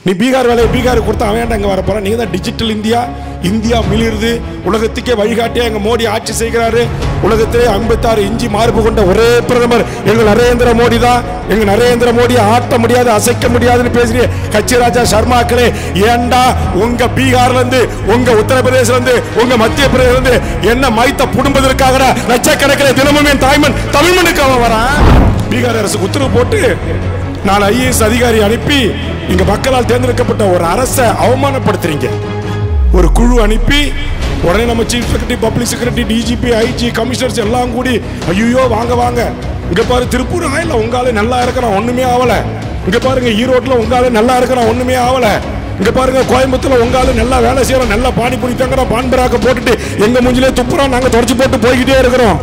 நீ பீகார் வேலையை பீகாருக்கு கொடுத்தா அவன் ஏன்டா இங்க வர போறான் நீங்க தான் டிஜிட்டல் இந்தியா இந்தியா மிளிருது உலகத்துக்கே வழிகாட்டியா எங்க மோடி ஆட்சி செய்கிறாரு உலகத்திலே ஐம்பத்தாறு இஞ்சி மார்பு கொண்ட ஒரே பிரதமர் எங்க நரேந்திர மோடி தான் எங்க நரேந்திர மோடியை ஆட்ட முடியாது அசைக்க முடியாதுன்னு பேசுறீங்க கட்சி ராஜா சர்மாக்களே ஏன்டா உங்க பீகார்ல இருந்து உங்க உத்தரப்பிரதேசல இருந்து உங்க மத்திய பிரதேசல இருந்து என்ன மைத்த புடும்பதற்காக லட்சக்கணக்கில் தினமும் என் தாய்மன் தமிழ்மனுக்கு அவன் வரான் பீகார் அரசுக்கு உத்தரவு போட்டு நாலு ஐஏஎஸ் அதிகாரி அனுப்பி இங்க மக்களால் தேர்ந்தெடுக்கப்பட்ட ஒரு அரசை அவமானப்படுத்துறீங்க ஒரு குழு அனுப்பி உடனே நம்ம chief secretary public secretary DGP IG commissioners எல்லாம் கூடி ஐயோ வாங்க வாங்க இங்க பாரு திருப்பூர் ஆயில உங்காலே நல்லா இருக்கிறான் ஒண்ணுமே ஆகல இங்க பாருங்க ஈரோட்ல உங்காலே நல்லா இருக்கிறான் ஒண்ணுமே ஆகல இங்க பாருங்க கோயம்புத்தூர்ல உங்கால நல்லா வேலை செய்யறோம் நல்லா பானிபூரி தங்குறோம் பான்பராக்க போட்டுட்டு எங்க மூஞ்சிலே துப்புறோம் நாங்க தொடச்சு போட்டு போய்கிட்டே இருக்கிறோம்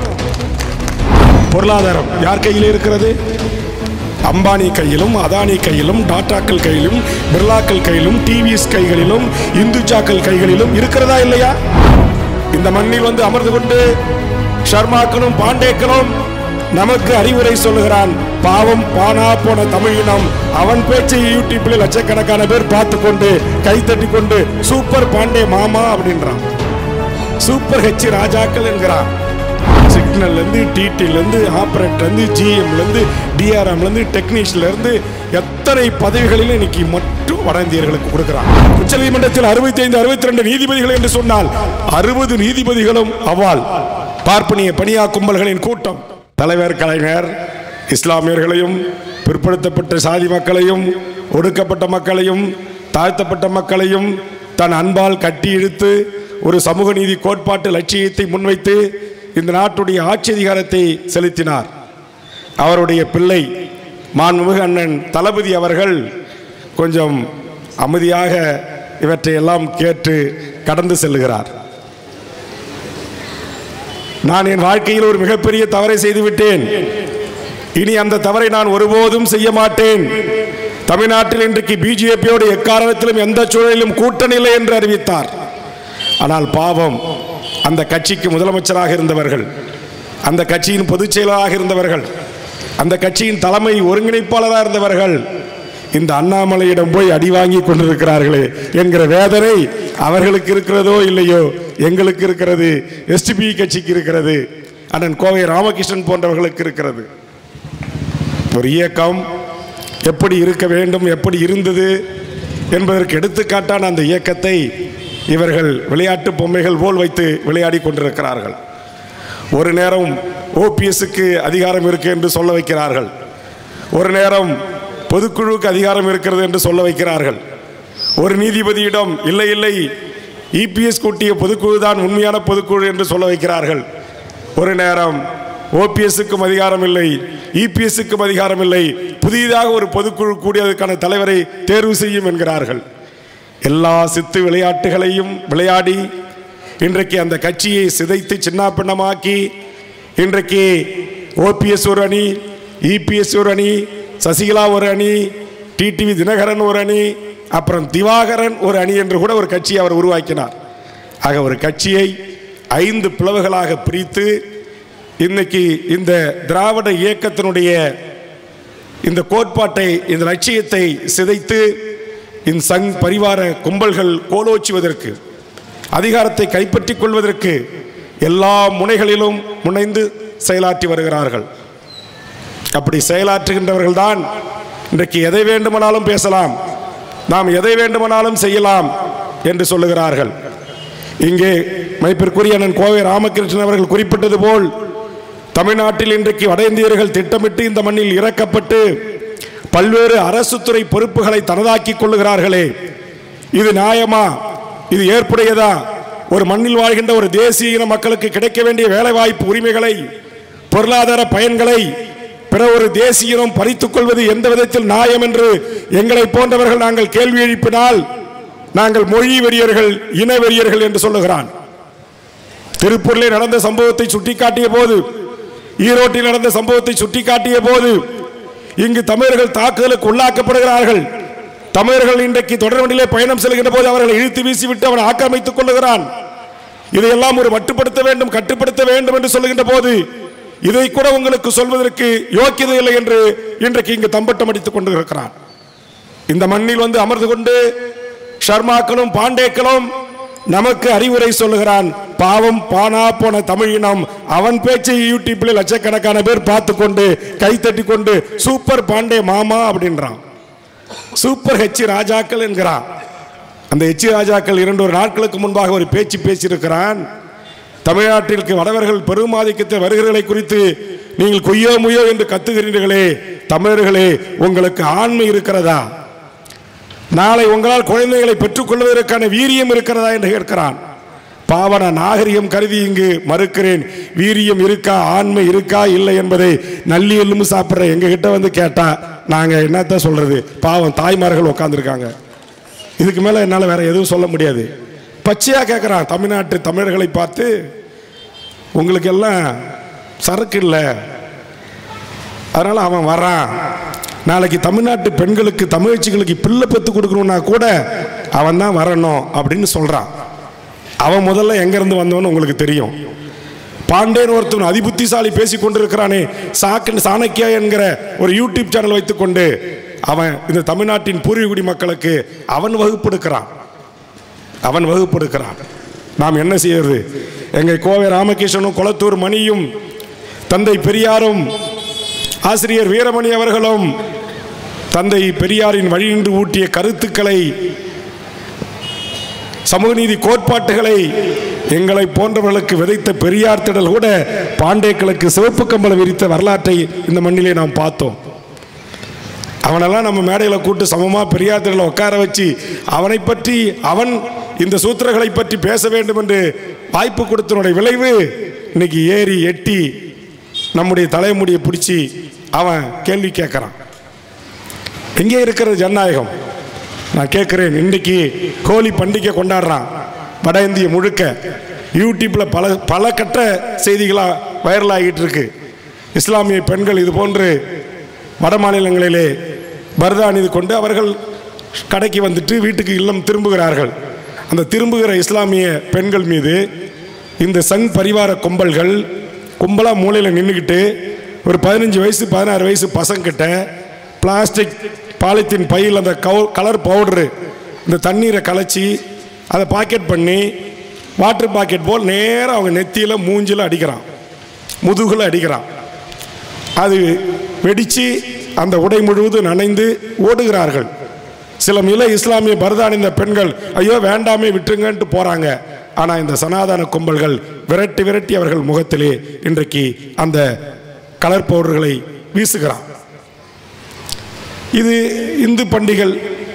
பொருளாதாரம் யார் கையில் இருக்கிறது அம்பானி கையிலும் அதானி கையிலும் டாட்டாக்கள் கையிலும் பிர்லாக்கள் கையிலும் டிவிஎஸ் கைகளிலும் இந்துஜாக்கள் கைகளிலும் இருக்கிறதா இல்லையா இந்த மண்ணில் வந்து அமர்ந்து கொண்டு ஷர்மாக்களும் பாண்டேக்களும் நமக்கு அறிவுரை சொல்லுகிறான் பாவம் பானா போன தமிழினம் அவன் பேச்சை யூடியூப்ல லட்சக்கணக்கான பேர் பார்த்து கொண்டு கைத்தட்டி கொண்டு சூப்பர் பாண்டே மாமா அப்படின்றான் சூப்பர் ஹெச் ராஜாக்கள் என்கிறான் சிக்னல்ல இருந்து டிடில இருந்து ஆபரேட்டர் இருந்து ஜிஎம்ல இருந்து டிஆர்எம்ல இருந்து டெக்னீஷியன்ல இருந்து எத்தனை பதவிகளில் இன்னைக்கு மட்டும் வட இந்தியர்களுக்கு கொடுக்கிறான் உச்சநீதிமன்றத்தில் அறுபத்தி ஐந்து அறுபத்தி ரெண்டு நீதிபதிகள் என்று சொன்னால் அறுபது நீதிபதிகளும் அவால் பார்ப்பனிய பணியா கும்பல்களின் கூட்டம் தலைவர் கலைஞர் இஸ்லாமியர்களையும் பிற்படுத்தப்பட்ட சாதி மக்களையும் ஒடுக்கப்பட்ட மக்களையும் தாழ்த்தப்பட்ட மக்களையும் தன் அன்பால் கட்டி இழுத்து ஒரு சமூக நீதி கோட்பாட்டு லட்சியத்தை முன்வைத்து இந்த நாட்டுடைய ஆட்சி அதிகாரத்தை செலுத்தினார் அவருடைய பிள்ளை மாண்புமிகு அண்ணன் தளபதி அவர்கள் கொஞ்சம் அமைதியாக இவற்றை எல்லாம் கேட்டு கடந்து செல்லுகிறார் நான் என் வாழ்க்கையில் ஒரு மிகப்பெரிய தவறை செய்துவிட்டேன் இனி அந்த தவறை நான் ஒருபோதும் செய்ய மாட்டேன் தமிழ்நாட்டில் இன்றைக்கு பிஜேபியோடு எக்காரணத்திலும் எந்த சூழலிலும் கூட்டணி இல்லை என்று அறிவித்தார் ஆனால் பாவம் அந்த கட்சிக்கு முதலமைச்சராக இருந்தவர்கள் அந்த கட்சியின் பொதுச் செயலராக இருந்தவர்கள் அந்த கட்சியின் தலைமை ஒருங்கிணைப்பாளராக இருந்தவர்கள் இந்த அண்ணாமலையிடம் போய் அடி வாங்கி கொண்டிருக்கிறார்களே என்கிற வேதனை அவர்களுக்கு இருக்கிறதோ இல்லையோ எங்களுக்கு இருக்கிறது எஸ்டிபி கட்சிக்கு இருக்கிறது அண்ணன் கோவை ராமகிருஷ்ணன் போன்றவர்களுக்கு இருக்கிறது ஒரு இயக்கம் எப்படி இருக்க வேண்டும் எப்படி இருந்தது என்பதற்கு எடுத்துக்காட்டான அந்த இயக்கத்தை இவர்கள் விளையாட்டு பொம்மைகள் போல் வைத்து விளையாடி கொண்டிருக்கிறார்கள் ஒரு நேரம் ஓபிஎஸ்க்கு அதிகாரம் இருக்கு என்று சொல்ல வைக்கிறார்கள் ஒரு நேரம் பொதுக்குழுவுக்கு அதிகாரம் இருக்கிறது என்று சொல்ல வைக்கிறார்கள் ஒரு நீதிபதியிடம் இல்லை இல்லை இபிஎஸ் கூட்டிய பொதுக்குழு தான் உண்மையான பொதுக்குழு என்று சொல்ல வைக்கிறார்கள் ஒரு நேரம் ஓபிஎஸ்க்கும் அதிகாரம் இல்லை இபிஎஸ்க்கும் அதிகாரம் இல்லை புதிதாக ஒரு பொதுக்குழு கூடியதற்கான தலைவரை தேர்வு செய்யும் என்கிறார்கள் எல்லா சித்து விளையாட்டுகளையும் விளையாடி இன்றைக்கு அந்த கட்சியை சிதைத்து சின்னாபின்னமாக்கி இன்றைக்கு ஓபிஎஸ் ஒரு அணி இபிஎஸ் ஒரு அணி சசிகலா ஒரு அணி டிடிவி தினகரன் ஒரு அணி அப்புறம் திவாகரன் ஒரு அணி என்று கூட ஒரு கட்சியை அவர் உருவாக்கினார் ஆக ஒரு கட்சியை ஐந்து பிளவுகளாக பிரித்து இன்னைக்கு இந்த திராவிட இயக்கத்தினுடைய இந்த கோட்பாட்டை இந்த லட்சியத்தை சிதைத்து இந்த சங் பரிவார கும்பல்கள் கோலோச்சுவதற்கு அதிகாரத்தை கைப்பற்றிக் கொள்வதற்கு எல்லா முனைகளிலும் முனைந்து செயலாற்றி வருகிறார்கள் அப்படி செயலாற்றுகின்றவர்கள் தான் இன்றைக்கு எதை வேண்டுமானாலும் பேசலாம் நாம் எதை வேண்டுமானாலும் செய்யலாம் என்று சொல்லுகிறார்கள் இங்கே மைப்பிற்குரிய அண்ணன் கோவை ராமகிருஷ்ணன் அவர்கள் குறிப்பிட்டது போல் தமிழ்நாட்டில் இன்றைக்கு வட இந்தியர்கள் திட்டமிட்டு இந்த மண்ணில் இறக்கப்பட்டு பல்வேறு அரசு துறை பொறுப்புகளை தனதாக்கிக் கொள்ளுகிறார்களே இது நியாயமா இது ஏற்புடையதா ஒரு மண்ணில் வாழ்கின்ற ஒரு தேசிய இன மக்களுக்கு கிடைக்க வேண்டிய வேலைவாய்ப்பு உரிமைகளை பொருளாதார பயன்களை பிற ஒரு தேசிய இனம் பறித்துக் கொள்வது எந்த விதத்தில் நியாயம் என்று எங்களை போன்றவர்கள் நாங்கள் கேள்வி எழுப்பினால் நாங்கள் மொழி வெறியர்கள் இன வெறியர்கள் என்று சொல்லுகிறான் திருப்பூரிலே நடந்த சம்பவத்தை சுட்டிக்காட்டிய போது ஈரோட்டில் நடந்த சம்பவத்தை சுட்டிக்காட்டிய போது இங்கு தமிழர்கள் தாக்குதலுக்கு உள்ளாக்கப்படுகிறார்கள் தமிழர்கள் இன்றைக்கு தொடர்வண்டிலே பயணம் செல்கின்ற போது அவர்களை இழுத்து வீசிவிட்டு அவன் ஆக்கிரமித்துக் கொள்ளுகிறான் இதையெல்லாம் ஒரு மட்டுப்படுத்த வேண்டும் கட்டுப்படுத்த வேண்டும் என்று சொல்லுகின்ற போது இதை கூட உங்களுக்கு சொல்வதற்கு யோக்கியதை இல்லை என்று இன்றைக்கு இங்கு தம்பட்டம் அடித்துக் கொண்டிருக்கிறான் இந்த மண்ணில் வந்து அமர்ந்து கொண்டு ஷர்மாக்களும் பாண்டேக்களும் நமக்கு அறிவுரை சொல்லுகிறான் பாவம் பானா போன தமிழினம் அவன் பேச்சை யூடியூப்ல லட்சக்கணக்கான பேர் பார்த்து கொண்டு கைத்தட்டி கொண்டு சூப்பர் பாண்டே மாமா அப்படின்றான் சூப்பர் ஹெச் ராஜாக்கள் என்கிறான் அந்த ஹெச் ராஜாக்கள் இரண்டு ஒரு நாட்களுக்கு முன்பாக ஒரு பேச்சு பேசியிருக்கிறான் தமிழ்நாட்டிற்கு வடவர்கள் பெருமாதிக்கத்தில் வருகிறதை குறித்து நீங்கள் கொய்யோ முயோ என்று கத்துகிறீர்களே தமிழர்களே உங்களுக்கு ஆண்மை இருக்கிறதா நாளை உங்களால் குழந்தைகளை பெற்றுக்கொள்வதற்கான வீரியம் இருக்கிறதா என்று கேட்கிறான் பாவன நாகரிகம் கருதி இங்கு மறுக்கிறேன் வீரியம் இருக்கா ஆண்மை இருக்கா இல்லை என்பதை நல்லி எலும்பு சாப்பிட்ற எங்க கிட்ட வந்து கேட்டா நாங்க என்னத்த சொல்றது பாவம் தாய்மார்கள் உட்காந்துருக்காங்க இதுக்கு மேல என்னால் வேற எதுவும் சொல்ல முடியாது பச்சையா கேட்குறான் தமிழ்நாட்டு தமிழர்களை பார்த்து உங்களுக்கு எல்லாம் சரக்கு இல்லை அதனால அவன் வரான் நாளைக்கு தமிழ்நாட்டு பெண்களுக்கு தமிழச்சிகளுக்கு பிள்ளை பெத்து கொடுக்கணும்னா கூட அவன் தான் வரணும் அப்படின்னு சொல்றான் அவன் முதல்ல எங்கிருந்து வந்தவன்னு உங்களுக்கு தெரியும் பாண்டேன் ஒருத்தன் அதிபுத்திசாலி பேசி கொண்டிருக்கிறானே சாக்கன் சாணக்கியா என்கிற ஒரு யூடியூப் சேனல் வைத்துக்கொண்டு அவன் இந்த தமிழ்நாட்டின் பூர்வீகுடி மக்களுக்கு அவன் வகுப்பெடுக்கிறான் அவன் வகுப்பெடுக்கிறான் நாம் என்ன செய்யறது எங்கள் கோவை ராமகிருஷ்ணனும் குளத்தூர் மணியும் தந்தை பெரியாரும் ஆசிரியர் வீரமணி அவர்களும் தந்தை பெரியாரின் வழியின்றி ஊட்டிய கருத்துக்களை சமூக நீதி கோட்பாட்டுகளை எங்களை போன்றவர்களுக்கு விதைத்த பெரியார் திடல் கூட பாண்டேக்களுக்கு சிவப்பு கம்பளம் விரித்த வரலாற்றை இந்த மண்ணிலே நாம் பார்த்தோம் அவனெல்லாம் நம்ம மேடையில் கூட்டு சமமா பெரியார் திடலை உட்கார வச்சு அவனை பற்றி அவன் இந்த சூத்திரங்களை பற்றி பேச வேண்டும் என்று வாய்ப்பு கொடுத்தனுடைய விளைவு இன்னைக்கு ஏறி எட்டி நம்முடைய தலைமுடியை பிடிச்சி அவன் கேள்வி கேட்குறான் எங்கே இருக்கிறது ஜனநாயகம் நான் கேட்குறேன் இன்றைக்கு ஹோலி பண்டிகை கொண்டாடுறான் வட இந்திய முழுக்க யூடியூப்ல பல பல கட்ட செய்திகளாக வைரல் ஆகிட்டு இருக்கு இஸ்லாமிய பெண்கள் இது போன்று வட மாநிலங்களிலே பரதா அணிந்து கொண்டு அவர்கள் கடைக்கு வந்துட்டு வீட்டுக்கு இல்லம் திரும்புகிறார்கள் அந்த திரும்புகிற இஸ்லாமிய பெண்கள் மீது இந்த சங் பரிவார கும்பல்கள் கும்பலாக மூலையில் நின்றுக்கிட்டு ஒரு பதினஞ்சு வயசு பதினாறு வயசு பசங்கிட்ட பிளாஸ்டிக் பாலித்தீன் பையில் அந்த கவு கலர் பவுடரு இந்த தண்ணீரை கலைச்சி அதை பாக்கெட் பண்ணி வாட்டர் பாக்கெட் போல் நேராக அவங்க நெத்தியில் மூஞ்சில் அடிக்கிறான் முதுகில் அடிக்கிறான் அது வெடித்து அந்த உடை முழுவதும் நனைந்து ஓடுகிறார்கள் சில மில இஸ்லாமிய பரதானிந்த பெண்கள் ஐயோ வேண்டாமே விட்டுருங்கன்ட்டு போறாங்க ஆனா இந்த சனாதன கும்பல்கள் விரட்டி விரட்டி அவர்கள் முகத்திலே இன்றைக்கு அந்த கலர் பவுடர்களை வீசுகிறான் இது இந்து பண்டிகள்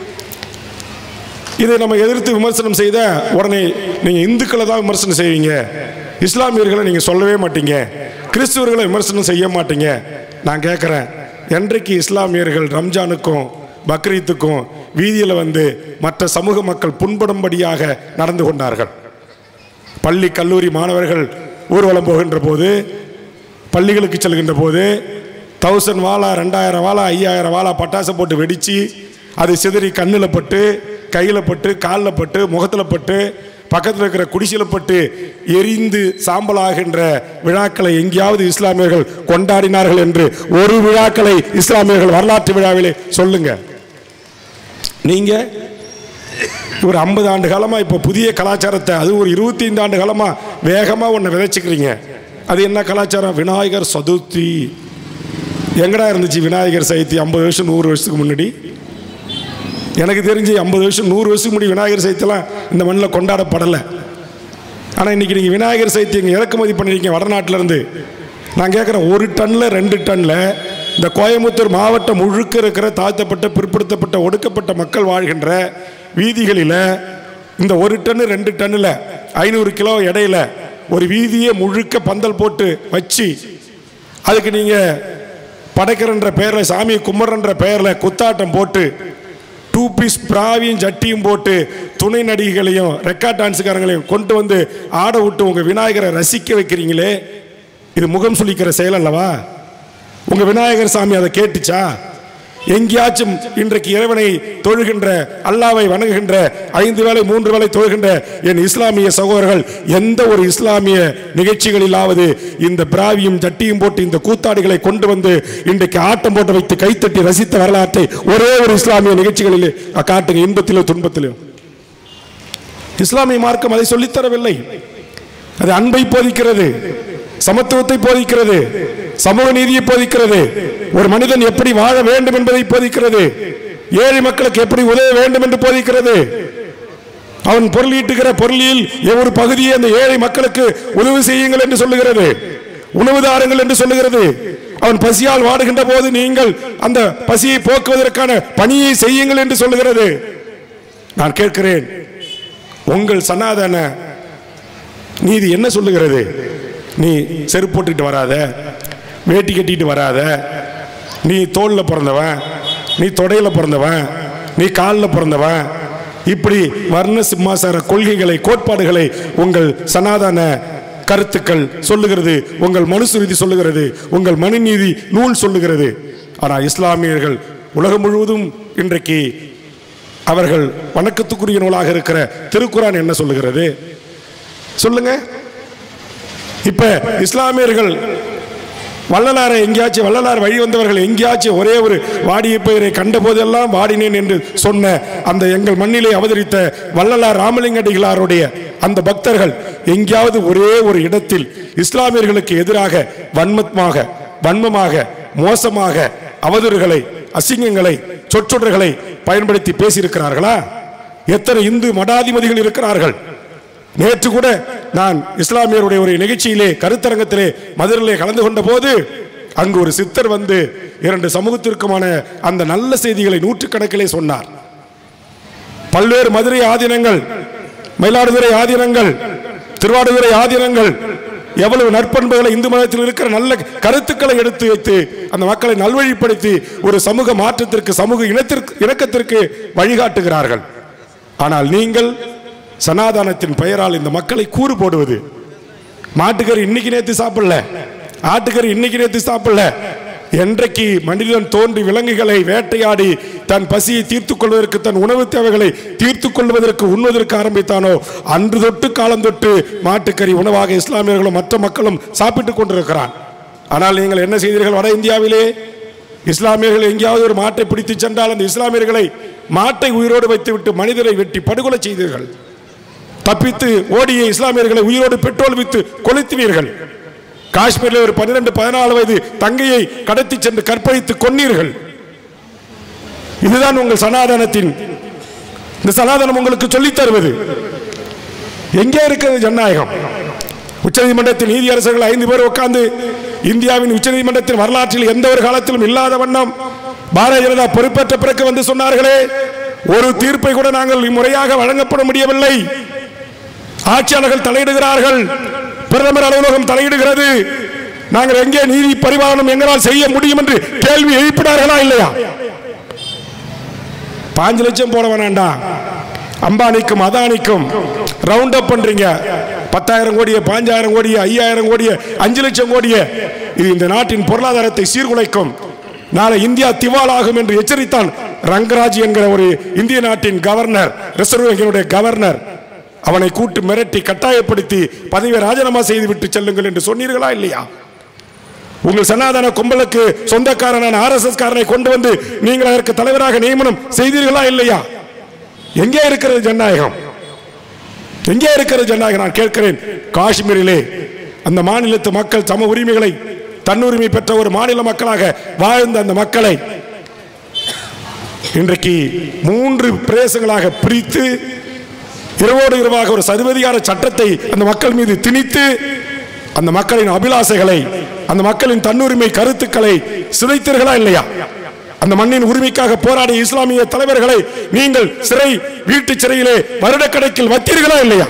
இதை நம்ம எதிர்த்து விமர்சனம் செய்த உடனே நீங்க இந்துக்களை தான் விமர்சனம் செய்வீங்க இஸ்லாமியர்களை நீங்க சொல்லவே மாட்டீங்க கிறிஸ்துவர்களை விமர்சனம் செய்ய மாட்டீங்க நான் கேட்குறேன் என்றைக்கு இஸ்லாமியர்கள் ரம்ஜானுக்கும் பக்ரீத்துக்கும் வீதியில் வந்து மற்ற சமூக மக்கள் புண்படும்படியாக நடந்து கொண்டார்கள் பள்ளி கல்லூரி மாணவர்கள் ஊர்வலம் போகின்ற போது பள்ளிகளுக்கு செல்கின்ற போது தௌசண்ட் வாழா ரெண்டாயிரம் வாழா ஐயாயிரம் வாழா பட்டாசு போட்டு வெடித்து அது சிதறி கண்ணில் பட்டு கையில் பட்டு காலில் பட்டு முகத்தில் பட்டு பக்கத்தில் இருக்கிற குடிசையில் பட்டு எரிந்து சாம்பலாகின்ற விழாக்களை எங்கேயாவது இஸ்லாமியர்கள் கொண்டாடினார்கள் என்று ஒரு விழாக்களை இஸ்லாமியர்கள் வரலாற்று விழாவிலே சொல்லுங்க நீங்க ஒரு ஐம்பது ஆண்டு காலமா இப்போ புதிய கலாச்சாரத்தை அது ஒரு இருபத்தி ஐந்து ஆண்டு காலமா வேகமா ஒன்று விதைச்சுக்கிறீங்க அது என்ன கலாச்சாரம் விநாயகர் சதுர்த்தி எங்கடா இருந்துச்சு விநாயகர் சதுர்த்தி ஐம்பது வருஷம் நூறு வருஷத்துக்கு முன்னாடி எனக்கு தெரிஞ்சு ஐம்பது வருஷம் நூறு வருஷத்துக்கு முன்னாடி விநாயகர் சதுர்த்திலாம் இந்த மண்ணில் கொண்டாடப்படலை ஆனால் இன்னைக்கு நீங்கள் விநாயகர் சதுர்த்தி இங்கே இறக்குமதி பண்ணிருக்கீங்க வடநாட்டுல இருந்து நான் கேட்குறேன் ஒரு டன்னில் ரெண்டு டன்னில் இந்த கோயம்புத்தூர் மாவட்டம் முழுக்க இருக்கிற தாழ்த்தப்பட்ட பிற்படுத்தப்பட்ட ஒடுக்கப்பட்ட மக்கள் வாழ்கின்ற வீதிகளில் இந்த ஒரு டன்னு ரெண்டு டன்னில் ஐநூறு கிலோ எடையில ஒரு வீதியை முழுக்க பந்தல் போட்டு வச்சு அதுக்கு நீங்கள் படைக்கிறன்ற பெயரில் சாமி கும்பிட்றன்ற பெயரில் குத்தாட்டம் போட்டு டூ பீஸ் பிராவியும் ஜட்டியும் போட்டு துணை நடிகைகளையும் ரெக்கார்ட் டான்ஸுக்காரங்களையும் கொண்டு வந்து ஆட விட்டு உங்கள் விநாயகரை ரசிக்க வைக்கிறீங்களே இது முகம் சுளிக்கிற செயல் அல்லவா உங்கள் விநாயகர் சாமி அதை கேட்டுச்சா எங்கேயாச்சும் இன்றைக்கு இறைவனை தொழுகின்ற அல்லாவை வணங்குகின்ற ஐந்து வேளை மூன்று வேளை தொழுகின்ற என் இஸ்லாமிய சகோதரர்கள் எந்த ஒரு இஸ்லாமிய நிகழ்ச்சிகளிலாவது இந்த பிராவியும் ஜட்டியும் போட்டு இந்த கூத்தாடிகளை கொண்டு வந்து இன்றைக்கு ஆட்டம் போட்டு வைத்து கைத்தட்டி ரசித்த வரலாற்றை ஒரே ஒரு இஸ்லாமிய நிகழ்ச்சிகளிலே காட்டுங்க இன்பத்திலும் துன்பத்திலும் இஸ்லாமிய மார்க்கம் அதை சொல்லித்தரவில்லை அது அன்பை போதிக்கிறது சமத்துவத்தை போதிக்கிறது சமூக நீதியை போதிக்கிறது ஒரு மனிதன் எப்படி வாழ வேண்டும் என்பதை போதிக்கிறது ஏழை மக்களுக்கு எப்படி உதவ வேண்டும் என்று போதிக்கிறது அவன் பொருளீட்டுகிற பொருளில் ஒரு பகுதியை அந்த ஏழை மக்களுக்கு உதவி செய்யுங்கள் என்று சொல்லுகிறது உணவு தாருங்கள் என்று சொல்லுகிறது அவன் பசியால் வாடுகின்ற போது நீங்கள் அந்த பசியை போக்குவதற்கான பணியை செய்யுங்கள் என்று சொல்லுகிறது நான் கேட்கிறேன் உங்கள் சனாதன நீதி என்ன சொல்லுகிறது நீ செருப்பு போட்டுட்டு வராத வேட்டி கட்டிட்டு வராத நீ தோல்ல பிறந்தவன் நீ தொடையில பிறந்தவன் நீ காலில் பிறந்தவன் இப்படி வர்ண சிம்மாசார கொள்கைகளை கோட்பாடுகளை உங்கள் சனாதன கருத்துக்கள் சொல்லுகிறது உங்கள் மனுசுருதி சொல்லுகிறது உங்கள் மனுநீதி நூல் சொல்லுகிறது ஆனால் இஸ்லாமியர்கள் உலகம் முழுவதும் இன்றைக்கு அவர்கள் வணக்கத்துக்குரிய நூலாக இருக்கிற திருக்குரான் என்ன சொல்லுகிறது சொல்லுங்க இப்ப இஸ்லாமியர்கள் வள்ளலாரை எங்கேயாச்சும் வள்ளலார் வழி வந்தவர்கள் எங்கேயாச்சும் ஒரே ஒரு வாடிய பெயரை கண்ட போதெல்லாம் வாடினேன் என்று சொன்ன அந்த எங்கள் மண்ணிலே அவதரித்த வள்ளலார் ராமலிங்கடிகளாருடைய அந்த பக்தர்கள் எங்கேயாவது ஒரே ஒரு இடத்தில் இஸ்லாமியர்களுக்கு எதிராக வன்மத்மாக வன்மமாக மோசமாக அவதூறுகளை அசிங்கங்களை சொற்றொடர்களை பயன்படுத்தி பேசியிருக்கிறார்களா எத்தனை இந்து மடாதிபதிகள் இருக்கிறார்கள் நேற்று கூட நான் இஸ்லாமியருடைய ஒரு நிகழ்ச்சியிலே கருத்தரங்கத்திலே மதுரையிலே கலந்து கொண்ட போது அங்கு ஒரு சித்தர் வந்து இரண்டு சமூகத்திற்குமான அந்த நல்ல செய்திகளை நூற்றுக்கணக்கிலே சொன்னார் பல்வேறு மதுரை ஆதீனங்கள் மயிலாடுதுறை ஆதீனங்கள் திருவாடுதுறை ஆதீனங்கள் எவ்வளவு நற்பண்புகளை இந்து மதத்தில் இருக்கிற நல்ல கருத்துக்களை எடுத்து வைத்து அந்த மக்களை நல்வழிப்படுத்தி ஒரு சமூக மாற்றத்திற்கு சமூக இனத்திற்கு இணக்கத்திற்கு வழிகாட்டுகிறார்கள் ஆனால் நீங்கள் சனாதனத்தின் பெயரால் இந்த மக்களை கூறு போடுவது மாட்டுக்கறி இன்னைக்கு நேத்து சாப்பிடல ஆட்டுக்கறி இன்னைக்கு நேத்து சாப்பிடல என்றைக்கு மனிதன் தோன்றி விலங்குகளை வேட்டையாடி தன் பசியை தீர்த்துக் கொள்வதற்கு தன் உணவு தேவைகளை தீர்த்துக் கொள்வதற்கு உண்வதற்கு ஆரம்பித்தானோ அன்று தொட்டு காலம் தொட்டு மாட்டுக்கறி உணவாக இஸ்லாமியர்களும் மற்ற மக்களும் சாப்பிட்டுக் கொண்டிருக்கிறான் ஆனால் நீங்கள் என்ன செய்தீர்கள் வட இந்தியாவிலே இஸ்லாமியர்கள் எங்கேயாவது ஒரு மாட்டை பிடித்து சென்றால் அந்த இஸ்லாமியர்களை மாட்டை உயிரோடு வைத்துவிட்டு மனிதரை வெட்டி படுகொலை செய்தீர்கள் தப்பித்து ஓடிய இஸ்லாமியர்களை உயிரோடு பெட்ரோல் வித்து கொளுத்தினீர்கள் காஷ்மீரில் ஒரு பன்னிரண்டு பதினாலு வயது தங்கையை கடத்தி சென்று கற்பழித்து கொன்னீர்கள் இதுதான் உங்கள் சனாதனத்தின் இந்த சனாதனம் உங்களுக்கு சொல்லித் தருவது எங்கே இருக்கிறது ஜனநாயகம் உச்சநீதிமன்றத்தில் நீதியரசர்கள் ஐந்து பேர் உட்கார்ந்து இந்தியாவின் உச்சநீதிமன்றத்தின் வரலாற்றில் எந்த ஒரு காலத்திலும் இல்லாத வண்ணம் பாரதிய ஜனதா பொறுப்பேற்ற பிறகு வந்து சொன்னார்களே ஒரு தீர்ப்பை கூட நாங்கள் முறையாக வழங்கப்பட முடியவில்லை ஆட்சியாளர்கள் தலையிடுகிறார்கள் பிரதமர் அலுவலகம் தலையிடுகிறது நாங்கள் எங்கே நீதி பரிபாலனம் எங்களால் செய்ய முடியும் என்று கேள்வி எழுப்பினார்களா இல்லையா பாஞ்சு லட்சம் போட வேணாண்டா அம்பானிக்கும் அதானிக்கும் ரவுண்ட் அப் பண்றீங்க பத்தாயிரம் கோடிய பாஞ்சாயிரம் கோடிய ஐயாயிரம் கோடிய அஞ்சு லட்சம் கோடிய இது இந்த நாட்டின் பொருளாதாரத்தை சீர்குலைக்கும் நாளை இந்தியா திவாலாகும் என்று எச்சரித்தான் ரங்கராஜ் என்கிற ஒரு இந்திய நாட்டின் கவர்னர் ரிசர்வ் வங்கியினுடைய கவர்னர் அவனை கூட்டு மிரட்டி கட்டாயப்படுத்தி பதவியை ராஜினாமா செய்து விட்டு செல்லுங்கள் என்று சொன்னீர்களா இல்லையா உங்கள் சனாதன கும்பலுக்கு சொந்தக்காரனான ஆர்எஸ்எஸ் காரனை கொண்டு வந்து நீங்கள் அதற்கு தலைவராக நியமனம் செய்தீர்களா இல்லையா எங்கே இருக்கிறது ஜனநாயகம் எங்கே இருக்கிறது ஜனநாயகம் நான் கேட்கிறேன் காஷ்மீரிலே அந்த மாநிலத்து மக்கள் சம உரிமைகளை தன்னுரிமை பெற்ற ஒரு மாநில மக்களாக வாழ்ந்த அந்த மக்களை இன்றைக்கு மூன்று பிரதேசங்களாக பிரித்து இரவோடு இரவாக ஒரு சர்வதிகார சட்டத்தை அந்த மக்கள் மீது திணித்து அந்த மக்களின் அபிலாசைகளை அந்த மக்களின் தன்னுரிமை கருத்துக்களை சிதைத்தீர்களா இல்லையா அந்த மண்ணின் உரிமைக்காக போராடிய இஸ்லாமிய தலைவர்களை நீங்கள் சிறை வீட்டு சிறையிலே வருடக்கணக்கில் வைத்தீர்களா இல்லையா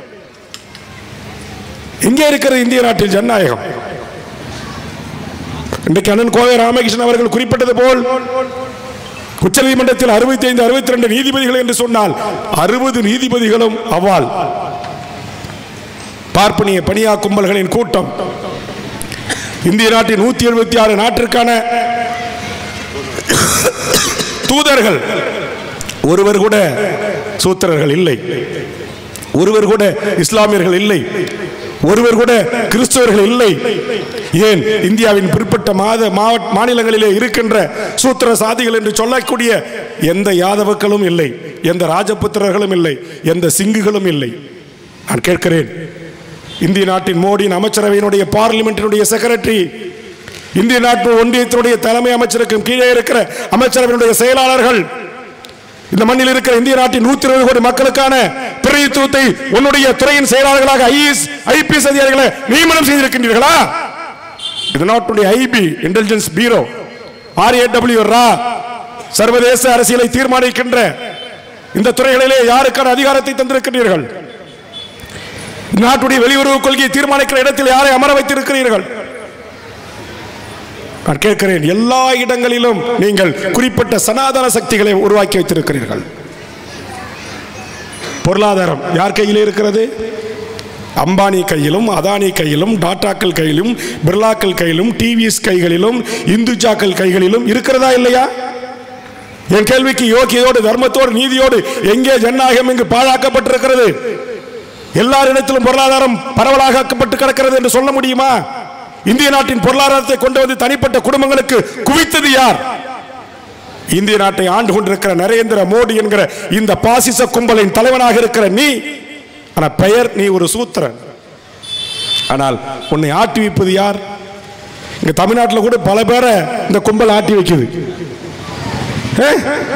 எங்கே இருக்கிறது இந்திய நாட்டில் ஜனநாயகம் இன்றைக்கு அண்ணன் கோவை ராமகிருஷ்ணன் அவர்கள் குறிப்பிட்டது போல் உச்சநீதிமன்றத்தில் அறுபத்தி ஐந்து அறுபத்தி ரெண்டு நீதிபதிகள் என்று சொன்னால் அறுபது நீதிபதிகளும் அவ்வால் பார்ப்பனிய பணியா கும்பல்களின் கூட்டம் இந்திய நாட்டின் நூத்தி எழுபத்தி ஆறு நாட்டிற்கான தூதர்கள் ஒருவர் கூட சூத்திரர்கள் இல்லை ஒருவர் கூட இஸ்லாமியர்கள் இல்லை ஒருவர் கூட கிறிஸ்தவர்கள் இல்லை ஏன் இந்தியாவின் பிற்பட்ட மாத மாவட்ட மாநிலங்களிலே இருக்கின்ற சூத்திர சாதிகள் என்று சொல்லக்கூடிய எந்த யாதவக்களும் இல்லை எந்த ராஜபுத்திரர்களும் இல்லை எந்த சிங்குகளும் இல்லை நான் கேட்கிறேன் இந்திய நாட்டின் மோடியின் அமைச்சரவையினுடைய பார்லிமெண்டினுடைய செக்ரட்டரி இந்திய நாட்டு ஒன்றியத்தினுடைய தலைமை அமைச்சருக்கும் கீழே இருக்கிற அமைச்சரவையினுடைய செயலாளர்கள் இந்த மண்ணில் இருக்கிற இந்திய நாட்டின் நூத்தி இருபது கோடி மக்களுக்கான பிரதித்துவத்தை உன்னுடைய துறையின் செயலாளர்களாக ஐஎஸ் ஐபிஎஸ் அதிகாரிகளை நியமனம் செய்திருக்கின்றீர்களா இது நாட்டுடைய ஐபி இன்டெலிஜென்ஸ் பீரோ ஆர்ஏடபிள்யூ ரா சர்வதேச அரசியலை தீர்மானிக்கின்ற இந்த துறைகளிலே யாருக்கான அதிகாரத்தை தந்திருக்கிறீர்கள் நாட்டுடைய வெளியுறவு கொள்கையை தீர்மானிக்கிற இடத்தில் யாரை அமர வைத்திருக்கிறீர்கள் நான் கேட்கிறேன் எல்லா இடங்களிலும் நீங்கள் குறிப்பிட்ட சனாதன சக்திகளை உருவாக்கி வைத்திருக்கிறீர்கள் பொருளாதாரம் யார் கையில் இருக்கிறது அம்பானி கையிலும் அதானி கையிலும் டாட்டாக்கள் கையிலும் பிர்லாக்கள் கையிலும் டிவிஎஸ் கைகளிலும் இந்துஜாக்கள் கைகளிலும் இருக்கிறதா இல்லையா என் கேள்விக்கு யோக்கியதோடு தர்மத்தோடு நீதியோடு எங்கே ஜனநாயகம் இங்கு பாழாக்கப்பட்டிருக்கிறது எல்லாரிடத்திலும் பொருளாதாரம் பரவலாக்கப்பட்டு கிடக்கிறது என்று சொல்ல முடியுமா இந்திய நாட்டின் பொருளாதாரத்தை கொண்டு வந்து தனிப்பட்ட குடும்பங்களுக்கு குவித்தது யார் இந்திய நாட்டை ஆண்டு கொண்டிருக்கிற நரேந்திர மோடி என்கிற இந்த பாசிச கும்பலின் தலைவனாக இருக்கிற நீ ஆனா பெயர் நீ ஒரு சூத்திரன் ஆனால் உன்னை ஆட்டி வைப்பது யார் இங்க தமிழ்நாட்டில் கூட பல பேரை இந்த கும்பல் ஆட்டி வைக்குது ஏ?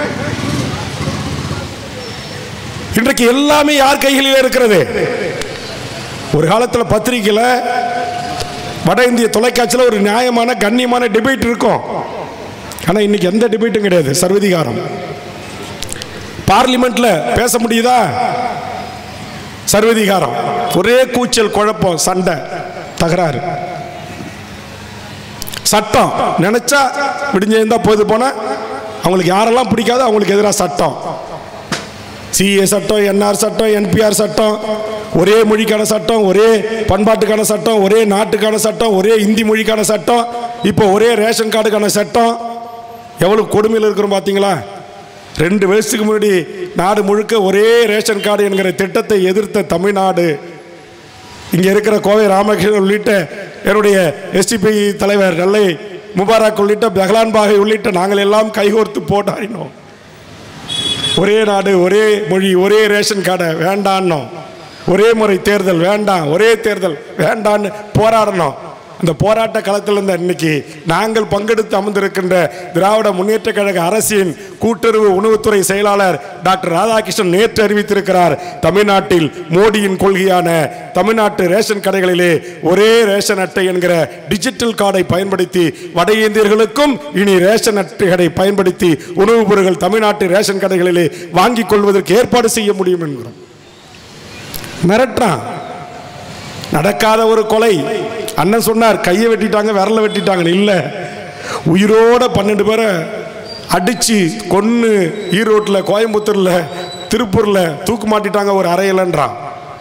இன்றைக்கு எல்லாமே யார் கைகளில் இருக்கிறது ஒரு காலத்தில் பத்திரிகையில் வட இந்திய தொலைக்காட்சியில் ஒரு நியாயமான கண்ணியமான டிபேட் இருக்கும் ஆனால் இன்னைக்கு எந்த டிபேட்டும் கிடையாது சர்வதிகாரம் பார்லிமெண்ட்ல பேச முடியுதா சர்வதிகாரம் ஒரே கூச்சல் குழப்பம் சண்டை தகராறு சட்டம் நினைச்சா விடிஞ்சிருந்தா போது போனா அவங்களுக்கு யாரெல்லாம் பிடிக்காதோ அவங்களுக்கு எதிராக சட்டம் சிஏ சட்டம் என்ஆர் சட்டம் என்பிஆர் சட்டம் ஒரே மொழிக்கான சட்டம் ஒரே பண்பாட்டுக்கான சட்டம் ஒரே நாட்டுக்கான சட்டம் ஒரே இந்தி மொழிக்கான சட்டம் இப்போ ஒரே ரேஷன் கார்டுக்கான சட்டம் எவ்வளவு கொடுமையில் இருக்கிறோம் பார்த்தீங்களா ரெண்டு வருஷத்துக்கு முன்னாடி நாடு முழுக்க ஒரே ரேஷன் கார்டு என்கிற திட்டத்தை எதிர்த்த தமிழ்நாடு இங்கே இருக்கிற கோவை ராமகிருஷ்ணன் உள்ளிட்ட என்னுடைய எஸ்டிபி தலைவர் நெல்லை முபாரக் உள்ளிட்ட பெஹலான் பாகை உள்ளிட்ட நாங்கள் எல்லாம் கைகோர்த்து போட்டாடினோம் ஒரே நாடு ஒரே மொழி ஒரே ரேஷன் கார்டை வேண்டான்னோம் ஒரே முறை தேர்தல் வேண்டாம் ஒரே தேர்தல் வேண்டான்னு போராடணும் அந்த போராட்ட களத்தில் இருந்த இன்னைக்கு நாங்கள் பங்கெடுத்து அமர்ந்திருக்கின்ற திராவிட முன்னேற்ற கழக அரசின் கூட்டுறவு உணவுத்துறை செயலாளர் டாக்டர் ராதாகிருஷ்ணன் நேற்று அறிவித்திருக்கிறார் தமிழ்நாட்டில் மோடியின் கொள்கையான தமிழ்நாட்டு ரேஷன் கடைகளிலே ஒரே ரேஷன் அட்டை என்கிற டிஜிட்டல் கார்டை பயன்படுத்தி வட இந்தியர்களுக்கும் இனி ரேஷன் அட்டைகளை பயன்படுத்தி உணவுப் பொருட்கள் தமிழ்நாட்டு ரேஷன் கடைகளிலே வாங்கிக் கொள்வதற்கு ஏற்பாடு செய்ய முடியும் என்கிறோம் மிரட்டுறான் நடக்காத ஒரு கொலை அண்ணன் சொன்னார் கையை வெட்டிட்டாங்க விரல வெட்டிட்டாங்க இல்ல உயிரோட பன்னெண்டு பேரை அடிச்சு கொன்னு ஈரோட்டில் கோயம்புத்தூர்ல திருப்பூர்ல தூக்கு மாட்டிட்டாங்க ஒரு அறையிலன்றான்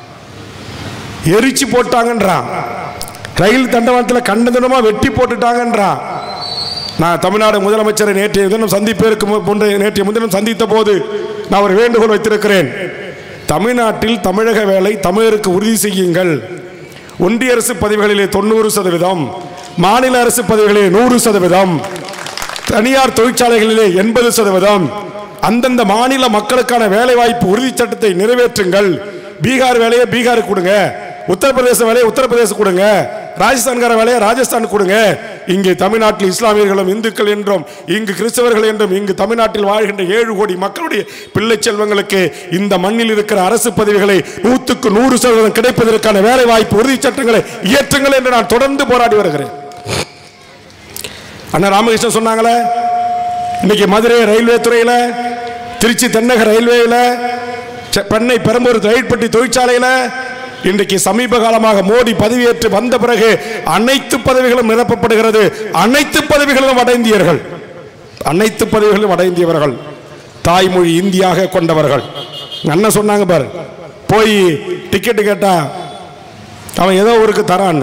எரிச்சு போட்டாங்கன்றான் ரயில் தண்டவாளத்தில் கண்டதனமா வெட்டி போட்டுட்டாங்கன்றான் நான் தமிழ்நாடு முதலமைச்சரை நேற்றைய தினம் சந்திப்பதற்கு மு- போன்ற நேற்றைய முன்தினம் சந்தித்த போது நான் ஒரு வேண்டுகோள் வைத்திருக்கிறேன் தமிழ்நாட்டில் தமிழக வேலை தமிழருக்கு உறுதி செய்யுங்கள் ஒன்றிய அரசு பதவிகளிலே தொண்ணூறு சதவீதம் மாநில அரசு பதவிகளிலே நூறு சதவீதம் தனியார் தொழிற்சாலைகளிலே எண்பது சதவீதம் அந்தந்த மாநில மக்களுக்கான வேலை வாய்ப்பு உறுதி சட்டத்தை நிறைவேற்றுங்கள் பீகார் வேலையை பீகாருக்கு கொடுங்க உத்தரப்பிரதேச வேலையை உத்தரப்பிரதேச கொடுங்க ராஜஸ்தான்கார வேலையை ராஜஸ்தான் கொடுங்க இங்கே தமிழ்நாட்டில் இஸ்லாமியர்களும் இந்துக்கள் என்றும் இங்கு கிறிஸ்தவர்கள் என்றும் இங்கு தமிழ்நாட்டில் வாழ்கின்ற ஏழு கோடி மக்களுடைய பிள்ளை செல்வங்களுக்கு இந்த மண்ணில் இருக்கிற அரசு பதவிகளை நூற்றுக்கு நூறு சதவீதம் கிடைப்பதற்கான வேலை வாய்ப்பு உறுதி சட்டங்களை இயற்றுங்கள் என்று நான் தொடர்ந்து போராடி வருகிறேன் அண்ணா ராமகிருஷ்ணன் சொன்னாங்களே இன்னைக்கு மதுரை ரயில்வே துறையில திருச்சி தென்னக ரயில்வேல செ- பெண்ணை பெரம்பூர் ரயில்பட்டி தொழிற்சாலையில இன்றைக்கு சமீப காலமாக மோடி பதவியேற்று வந்த பிறகு அனைத்து பதவிகளும் நிரப்பப்படுகிறது அனைத்து பதவிகளும் வட இந்தியர்கள் அனைத்து பதவிகளும் வட இந்தியவர்கள் தாய்மொழி இந்தியாக கொண்டவர்கள் எங்க அண்ணன் சொன்னாங்க பாரு போய் டிக்கெட்டு கேட்டா அவன் ஏதோ ஊருக்கு தரான்னு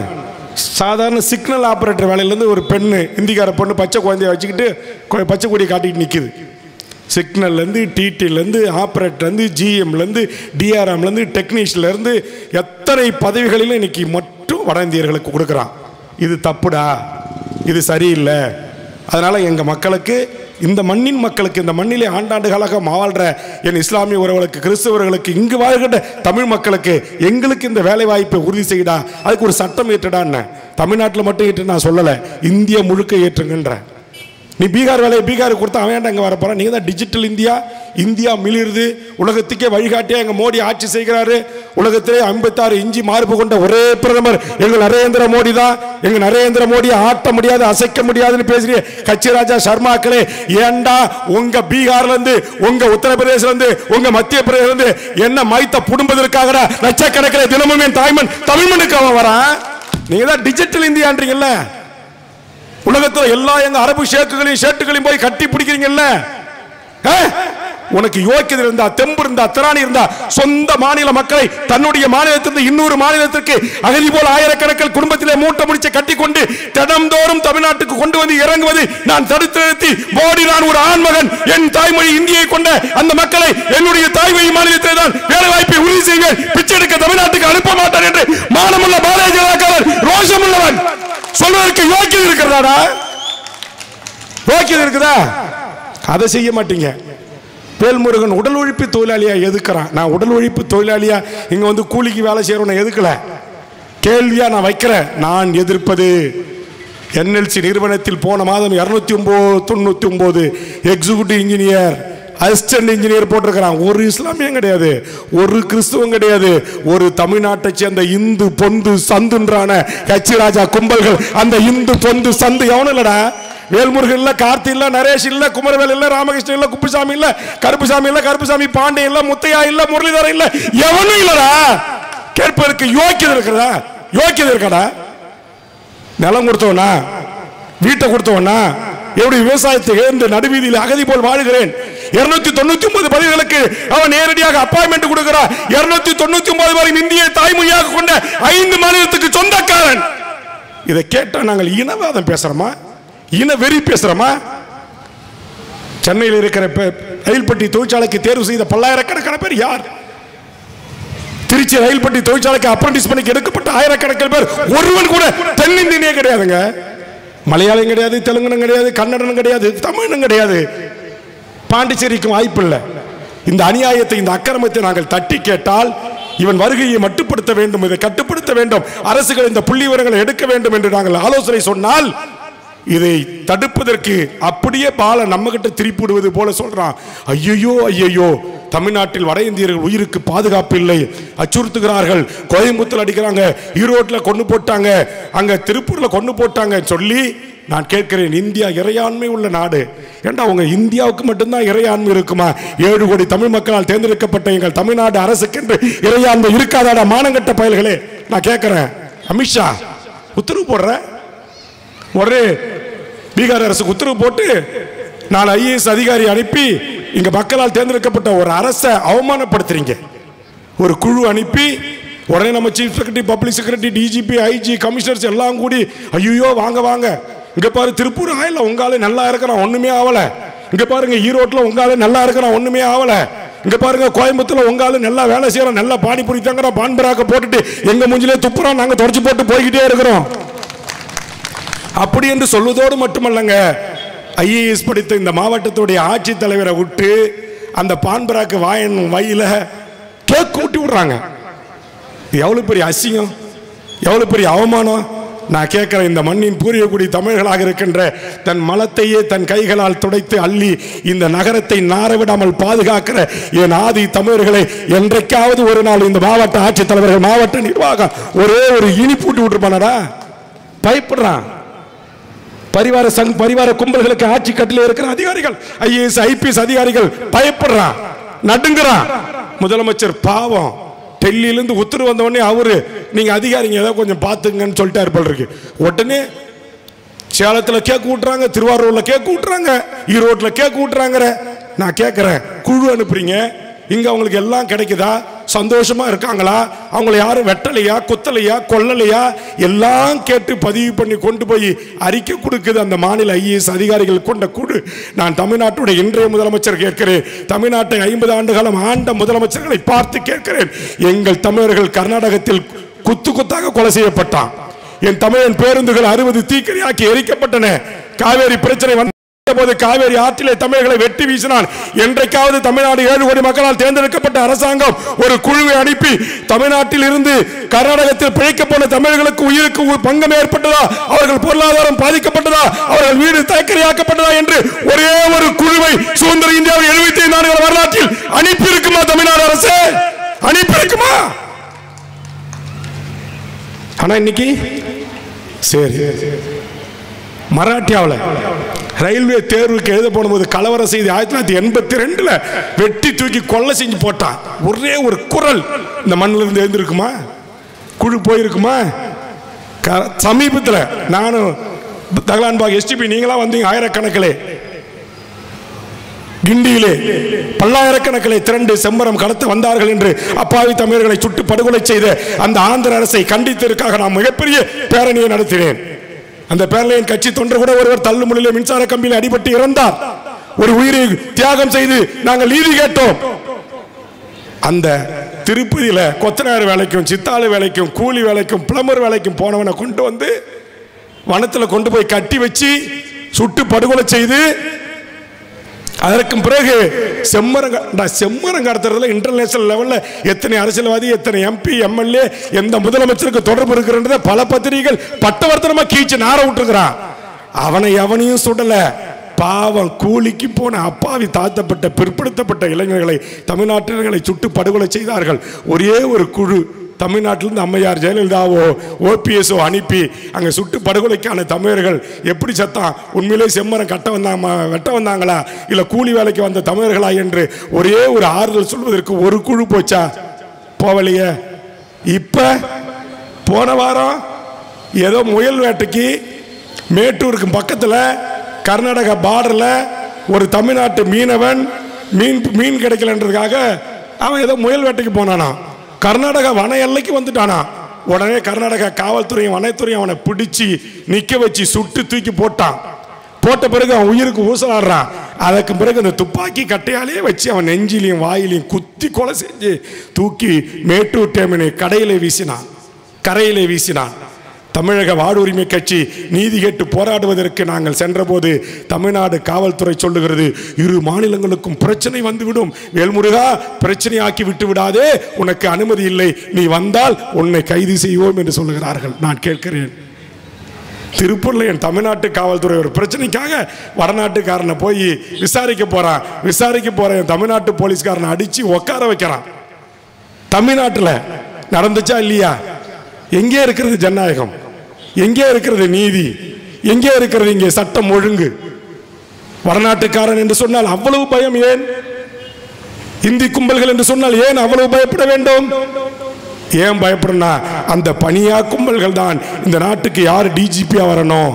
சாதாரண சிக்னல் ஆப்ரேட்டர் வேலையிலேருந்து ஒரு பெண்ணு இந்திக்கார பொண்ணு பச்சை குழந்தைய வச்சுக்கிட்டு கொ- பச்சை கொடியை காட்டிட்டு நிற்குது சிக்னல்லேருந்து டிடிலேருந்து ஆப்ரேட்டர்லேருந்து ஜிஎம்லேருந்து டிஆர்எம்லேருந்து டெக்னீஷியன்லேருந்து எத்தனை பதவிகளிலும் இன்னைக்கு மட்டும் வட இந்தியர்களுக்கு கொடுக்குறான் இது தப்புடா இது சரியில்லை அதனால் எங்கள் மக்களுக்கு இந்த மண்ணின் மக்களுக்கு இந்த மண்ணிலே ஆண்டாண்டுகளாக வாழ்கிற என் இஸ்லாமிய உறவுகளுக்கு கிறிஸ்தவர்களுக்கு இங்கு வாழ்கின்ற தமிழ் மக்களுக்கு எங்களுக்கு இந்த வேலை வாய்ப்பை உறுதி செய்யடா அதுக்கு ஒரு சட்டம் ஏற்றுடான்னு தமிழ்நாட்டில் மட்டும் ஏற்று நான் சொல்லலை இந்திய முழுக்க ஏற்றுங்கன்றேன் நீ பீகார் வேலையை பீகாருக்கு கொடுத்தா அவன் ஏன்டா இங்கே வரப்போறான் நீங்கள் தான் டிஜிட்டல் இந்தியா இந்தியா மிளிருது உலகத்துக்கே வழிகாட்டியா எங்கள் மோடி ஆட்சி செய்கிறாரு உலகத்திலே ஐம்பத்தாறு இஞ்சி மார்பு கொண்ட ஒரே பிரதமர் எங்கள் நரேந்திர மோடி தான் எங்கள் நரேந்திர மோடியை ஆட்ட முடியாது அசைக்க முடியாதுன்னு பேசுறீங்க கட்சி ராஜா சர்மாக்களே ஏண்டா உங்க பீகார்ல இருந்து உங்க உத்தரப்பிரதேசல இருந்து உங்க மத்திய பிரதேசல இருந்து என்ன மைத்த புடும்பதற்காக லட்சக்கணக்கில் தினமும் என் தாய்மன் தமிழ்மனுக்கு அவன் வரான் நீங்க தான் டிஜிட்டல் இந்தியான்றீங்கல்ல உலகத்துல எல்லா எங்க அரபு ஷேக்குகளையும் ஷேட்டுகளையும் போய் கட்டி பிடிக்கிறீங்கல்ல ஆ? உனக்கு யோக்கியது இருந்தா தெம்பு இருந்தா திராணி இருந்தா சொந்த மாநில மக்களை தன்னுடைய மாநிலத்திலிருந்து இன்னொரு மாநிலத்திற்கு அகதி போல் ஆயிரக்கணக்கில் குடும்பத்திலே மூட்டை முடிச்சு கட்டி கொண்டு தினம்தோறும் தமிழ்நாட்டுக்கு கொண்டு வந்து இறங்குவது நான் தடுத்து நிறுத்தி மோடி நான் ஒரு ஆண்மகன் என் தாய்மொழி இந்தியை கொண்ட அந்த மக்களை என்னுடைய தாய்மொழி மாநிலத்திலே தான் வேலை வாய்ப்பை உறுதி செய்வேன் பிச்சை எடுக்க தமிழ்நாட்டுக்கு அனுப்ப மாட்டேன் என்று மானமுள்ள பாரதிய ஜனதாக்காரர் ரோஷமுள்ளவன் சொல்வதற்கு யோக்கியது இருக்கிறதாடா யோக்கியது இருக்குதா அதை செய்ய மாட்டீங்க வேல்முருகன் உடல் உழைப்பு தொழிலாளியா எதுக்குறான் நான் உடல் உழைப்பு தொழிலாளியா இங்க வந்து கூலிக்கு வேலை செய்யறவனை எதுக்கல கேள்வியா நான் வைக்கிறேன் நான் எதிர்ப்பது என்எல்சி நிறுவனத்தில் போன மாதம் இரநூத்தி ஒன்பது தொண்ணூத்தி ஒன்பது எக்ஸிகூட்டிவ் இன்ஜினியர் அசிஸ்டன்ட் இன்ஜினியர் போட்டிருக்கிறான் ஒரு இஸ்லாமியம் கிடையாது ஒரு கிறிஸ்துவம் கிடையாது ஒரு தமிழ்நாட்டை சேர்ந்த இந்து பொந்து சந்துன்றான கட்சி ராஜா கும்பல்கள் அந்த இந்து பொந்து சந்து எவனும் இல்லடா வேல்முருகன் இல்ல கார்த்தி இல்ல நரேஷ் இல்ல குமரவேல் இல்ல ராமகிருஷ்ணன் இல்ல குப்புசாமி இல்ல கருப்புசாமி இல்ல கருப்புசாமி பாண்டே இல்ல முத்தையா இல்ல முரளிதரன் இல்ல எவனும் இல்லடா கேட்பதற்கு யோக்கியது இருக்கிறதா யோக்கியது இருக்கடா நிலம் கொடுத்தவனா வீட்டை கொடுத்தவனா எப்படி விவசாயத்தை இழந்து நடுவீதியில் அகதி போல் வாழுகிறேன் இருநூத்தி தொண்ணூத்தி ஒன்பது பதிவுகளுக்கு அவன் நேரடியாக அப்பாயின்மெண்ட் கொடுக்கிறார் இருநூத்தி தொண்ணூத்தி ஒன்பது வரை இந்திய தாய்மொழியாக கொண்ட ஐந்து மாநிலத்துக்கு சொந்தக்காரன் இதை கேட்டா நாங்கள் இனவாதம் பேசுறோமா இன வெறி பேசுறோமா சென்னையில் இருக்கிற பெ- ரயில்பட்டி தொழிற்சாலைக்கு தேர்வு செய்த பல்லாயிரக்கணக்கான பேர் யார் திருச்சி ரயில்பட்டி தொழிற்சாலைக்கு அப்ரண்டிஸ் பண்ணி எடுக்கப்பட்ட ஆயிரக்கணக்கில் பேர் ஒருவன் கூட தென்னிந்தியனே கிடையாதுங்க மலையாளம் கிடையாது தெலுங்கனும் கிடையாது கன்னடனும் கிடையாது தமிழனும் கிடையாது பாண்டிச்சேரிக்கும் வாய்ப்பு இல்லை இந்த அநியாயத்தை இந்த அக்கிரமத்தை நாங்கள் தட்டி கேட்டால் இவன் வருகையை மட்டுப்படுத்த வேண்டும் இதை கட்டுப்படுத்த வேண்டும் அரசுகள் இந்த புள்ளி விவரங்களை எடுக்க வேண்டும் என்று நாங்கள் ஆலோசனை சொன்னால் இதை தடுப்பதற்கு அப்படியே பால நம்ம கிட்ட திருப்பி விடுவது போல சொல்றான் ஐயோ ஐயையோ தமிழ்நாட்டில் வட இந்தியர்கள் உயிருக்கு பாதுகாப்பு இல்லை அச்சுறுத்துகிறார்கள் கோயம்புத்தூர் அடிக்கிறாங்க ஈரோட்டில் கொண்டு போட்டாங்க அங்க திருப்பூர்ல கொண்டு போட்டாங்க சொல்லி நான் கேட்கிறேன் இந்தியா இறையாண்மை உள்ள நாடு ஏண்டா உங்க இந்தியாவுக்கு மட்டும்தான் இறையாண்மை இருக்குமா ஏழு கோடி தமிழ் மக்களால் தேர்ந்தெடுக்கப்பட்ட எங்கள் தமிழ்நாடு அரசுக்கென்று இறையாண்மை இருக்காதாடா மானங்கட்ட பயல்களே நான் கேட்கிறேன் அமித்ஷா உத்தரவு போடுற உடனே பீகார் அரசுக்கு உத்தரவு போட்டு நாலு ஐஏஎஸ் அதிகாரி அனுப்பி இங்க மக்களால் தேர்ந்தெடுக்கப்பட்ட ஒரு அரசை அவமானப்படுத்துறீங்க ஒரு குழு அனுப்பி உடனே நம்ம chief secretary public secretary DGP IG commissioners எல்லாம் கூடி ஐயோ வாங்க வாங்க இங்க பாரு திருப்பூர் ஆயில உங்காலே நல்லா இருக்கிறான் ஒண்ணுமே ஆகல இங்க பாருங்க ஈரோட்ல உங்காலே நல்லா இருக்கிறான் ஒண்ணுமே ஆகல இங்க பாருங்க கோயம்புத்தூர்ல உங்கால நல்லா வேலை செய்யறோம் நல்லா பானிபூரி தங்குறோம் பான்பராக்க போட்டுட்டு எங்க மூஞ்சிலே துப்புறோம் நாங்க தொடச்சு போட்டு போய்கிட்டே இருக்கிறோம் அப்படி என்று சொல்வதோடு மட்டுமல்லங்க ஐஏஎஸ் படித்த இந்த மாவட்டத்துடைய ஆட்சித்தலைவரை விட்டு அந்த பான்பராக்கு வாயன் வயில கேக் ஊட்டி விடுறாங்க இது எவ்வளவு பெரிய அசிங்கம் எவ்வளவு பெரிய அவமானம் நான் கேட்கிறேன் இந்த மண்ணின் பூரியக்குடி தமிழர்களாக இருக்கின்ற தன் மலத்தையே தன் கைகளால் துடைத்து அள்ளி இந்த நகரத்தை நாரவிடாமல் பாதுகாக்கிற என் ஆதி தமிழர்களை என்றைக்காவது ஒரு நாள் இந்த மாவட்ட ஆட்சித்தலைவர்கள் மாவட்ட நிர்வாகம் ஒரே ஒரு இனி பூட்டி விட்டுருப்பானடா பயப்படுறான் பரிவார சங் பரிவார கும்பல்களுக்கு ஆட்சி கட்டில இருக்கிற அதிகாரிகள் ஐஏஎஸ் ஐபிஎஸ் அதிகாரிகள் பயப்படுறான் நடுங்குறான் முதலமைச்சர் பாவம் டெல்லியிலிருந்து உத்தரவு வந்த உடனே அவரு நீங்க அதிகாரிங்க ஏதோ கொஞ்சம் பார்த்துங்கன்னு சொல்லிட்டாரு போல இருக்கு உடனே சேலத்தில் கேக் விட்டுறாங்க திருவாரூர்ல கேக் விட்டுறாங்க ஈரோட்டில் கேக் விட்டுறாங்கிற நான் கேட்குறேன் குழு அனுப்புறீங்க இங்க அவங்களுக்கு எல்லாம் கிடைக்குதா சந்தோஷமா இருக்காங்களா அவங்கள யாரும் வெட்டலையா குத்தலையா கொல்லலையா எல்லாம் கேட்டு பதிவு பண்ணி கொண்டு போய் அறிக்கை கொடுக்குது அந்த மாநில ஐஏஎஸ் அதிகாரிகள் கொண்ட குழு நான் தமிழ்நாட்டுடைய இன்றைய முதலமைச்சர் கேட்கிறேன் தமிழ்நாட்டை ஐம்பது ஆண்டு காலம் ஆண்ட முதலமைச்சர்களை பார்த்து கேட்கிறேன் எங்கள் தமிழர்கள் கர்நாடகத்தில் குத்து குத்தாக கொலை செய்யப்பட்டான் என் தமிழன் பேருந்துகள் அறுபது தீக்கிரையாக்கி எரிக்கப்பட்டன காவேரி பிரச்சனை வந்த போது காவேரி ஆற்றிலே தமிழர்களை வெட்டி வீசினான் என்றைக்காவது தமிழ்நாடு ஏழு கோடி மக்களால் தேர்ந்தெடுக்கப்பட்ட அரசாங்கம் ஒரு குழுவை அனுப்பி தமிழ்நாட்டில் இருந்து கர்நாடகத்தில் பிழைக்க போன தமிழர்களுக்கு உயிருக்கு உ- பங்கம் ஏற்பட்டதா அவர்கள் பொருளாதாரம் பாதிக்கப்பட்டதா அவர்கள் வீடு தயக்கரையாக்கப்பட்டதா என்று ஒரே ஒரு குழுவை சுதந்திர இந்தியாவில் எழுபத்தி ஐந்து ஆண்டுகள் வரலாற்றில் அனுப்பி இருக்குமா தமிழ்நாடு அரசு அனுப்பி இருக்குமா ஆனா இன்னைக்கு சரி மராட்டியாவில் ரயில்வே தேர்வுக்கு எழுத போனபோது கலவர செய்தி ஆயிரத்தி தொள்ளாயிரத்தி எண்பத்தி ரெண்டுல வெட்டி தூக்கி கொலை செஞ்சு போட்டான் ஒரே ஒரு குரல் இந்த மண்ணில் இருந்து எழுந்திருக்குமா குழு போயிருக்குமா க- சமீபத்தில் நானும் தகலான்பாக் எஸ்டிபி நீங்களா வந்தீங்க ஆயிரக்கணக்கிலே கிண்டியிலே பல்லாயிரக்கணக்கிலே திரண்டு செம்பரம் கடத்த வந்தார்கள் என்று அப்பாவி தமிழர்களை சுட்டு படுகொலை செய்த அந்த ஆந்திர அரசை கண்டித்ததற்காக நான் மிகப்பெரிய பேரணியை நடத்தினேன் அந்த பேரணியின் கட்சி தொண்டர் கூட ஒருவர் தள்ளுமுள்ளிலே மின்சார கம்பியில் அடிபட்டு இறந்தார் ஒரு உயிரை தியாகம் செய்து நாங்கள் நீதி கேட்டோம் அந்த திருப்பதியில கொத்தனார் வேலைக்கும் சித்தாளு வேலைக்கும் கூலி வேலைக்கும் பிளம்பர் வேலைக்கும் போனவனை கொண்டு வந்து வனத்துல கொண்டு போய் கட்டி வச்சு சுட்டு படுகொலை செய்து அதற்கு பிறகு செம்மரங்க செம்மரம் கடத்துறதுல இன்டர்நேஷனல் லெவல்ல எத்தனை அரசியல்வாதி எத்தனை எம்பி எம்எல்ஏ எந்த முதலமைச்சருக்கு தொடர்பு இருக்கிறன்றத பல பத்திரிகைகள் பட்டவர்த்தனமா கீச்சு நார விட்டுருக்கிறான் அவனை எவனையும் சுடல பாவம் கூலிக்கு போன அப்பாவி தாழ்த்தப்பட்ட பிற்படுத்தப்பட்ட இளைஞர்களை தமிழ்நாட்டினர்களை சுட்டு படுகொலை செய்தார்கள் ஒரே ஒரு குழு தமிழ்நாட்டிலிருந்து அம்மையார் ஜெயலலிதாவோ ஓபிஎஸ்ஓ அனுப்பி அங்கே சுட்டு படுகொலைக்கான தமிழர்கள் எப்படி சத்தான் உண்மையிலே செம்மரம் கட்ட வந்தாங்க வெட்ட வந்தாங்களா இல்லை கூலி வேலைக்கு வந்த தமிழர்களா என்று ஒரே ஒரு ஆறுதல் சொல்வதற்கு ஒரு குழு போச்சா போவலையே இப்போ போன வாரம் ஏதோ முயல் வேட்டைக்கு மேட்டூருக்கு பக்கத்தில் கர்நாடகா பார்டரில் ஒரு தமிழ்நாட்டு மீனவன் மீன் மீன் கிடைக்கலன்றதுக்காக அவன் ஏதோ முயல் வேட்டைக்கு போனானா கர்நாடகா வன எல்லைக்கு வந்துட்டானா உடனே கர்நாடகா காவல்துறையும் வனத்துறையும் அவனை பிடிச்சி நிக்க வச்சு சுட்டு தூக்கி போட்டான் போட்ட பிறகு அவன் உயிருக்கு ஊசலாடுறான் அதற்கு பிறகு அந்த துப்பாக்கி கட்டையாலேயே வச்சு அவன் நெஞ்சிலையும் வாயிலையும் குத்தி கொலை செஞ்சு தூக்கி மேட்டூர் டேமினை கடையிலே வீசினான் கரையிலே வீசினான் தமிழக வாடுரிமை கட்சி நீதி கேட்டு போராடுவதற்கு நாங்கள் சென்றபோது தமிழ்நாடு காவல்துறை சொல்லுகிறது இரு மாநிலங்களுக்கும் பிரச்சனை வந்துவிடும் வேல்முருகா பிரச்சனையாக்கி விட்டு விடாதே உனக்கு அனுமதி இல்லை நீ வந்தால் உன்னை கைது செய்வோம் என்று சொல்லுகிறார்கள் நான் கேட்கிறேன் திருப்பூர்ல என் தமிழ்நாட்டு காவல்துறை ஒரு பிரச்சனைக்காக வடநாட்டுக்காரனை போய் விசாரிக்க போறான் விசாரிக்க போற என் தமிழ்நாட்டு போலீஸ்காரனை அடிச்சு உட்கார வைக்கிறான் தமிழ்நாட்டில் நடந்துச்சா இல்லையா எங்கே இருக்கிறது ஜனநாயகம் எங்கே இருக்கிறது நீதி எங்கே இருக்கிறது இங்கே சட்டம் ஒழுங்கு வடநாட்டுக்காரன் என்று சொன்னால் அவ்வளவு பயம் ஏன் இந்தி கும்பல்கள் என்று சொன்னால் ஏன் அவ்வளவு பயப்பட வேண்டும் ஏன் பயப்படனா அந்த பனியா கும்பல்கள் தான் இந்த நாட்டுக்கு யார் டிஜிபியா வரணும்